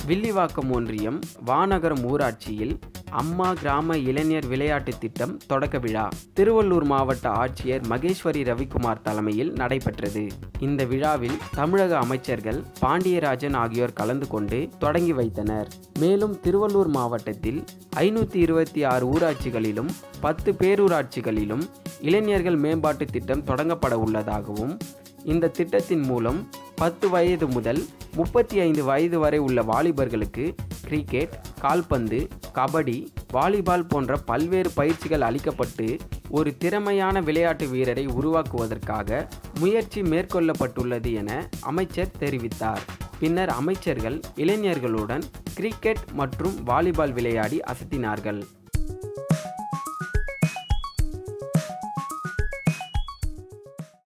வில்லிவாக்கம் ஒன்றியம் வானகரம் ஊராட்சியில் அம்மா கிராம இளைஞர் விளையாட்டு திட்டம் தொடக்க விழா திருவள்ளூர் மாவட்ட ஆட்சியர் மகேஸ்வரி ரவிக்குமார் தலைமையில் நடைபெற்றது இந்த விழாவில் தமிழக அமைச்சர்கள் பாண்டியராஜன் ஆகியோர் கலந்து கொண்டு தொடங்கி வைத்தனர் மேலும் திருவள்ளூர் மாவட்டத்தில் ஐநூற்றி இருபத்தி ஆறு ஊராட்சிகளிலும் பத்து பேரூராட்சிகளிலும் இளைஞர்கள் மேம்பாட்டு திட்டம் தொடங்கப்பட உள்ளதாகவும் இந்த திட்டத்தின் மூலம் பத்து வயது முதல் முப்பத்தி ஐந்து வயது வரை உள்ள வாலிபர்களுக்கு கிரிக்கெட் கால்பந்து கபடி வாலிபால் போன்ற பல்வேறு பயிற்சிகள் அளிக்கப்பட்டு ஒரு திறமையான விளையாட்டு வீரரை உருவாக்குவதற்காக முயற்சி மேற்கொள்ளப்பட்டுள்ளது என அமைச்சர் தெரிவித்தார் பின்னர் அமைச்சர்கள் இளைஞர்களுடன் கிரிக்கெட் மற்றும் வாலிபால் விளையாடி அசத்தினார்கள்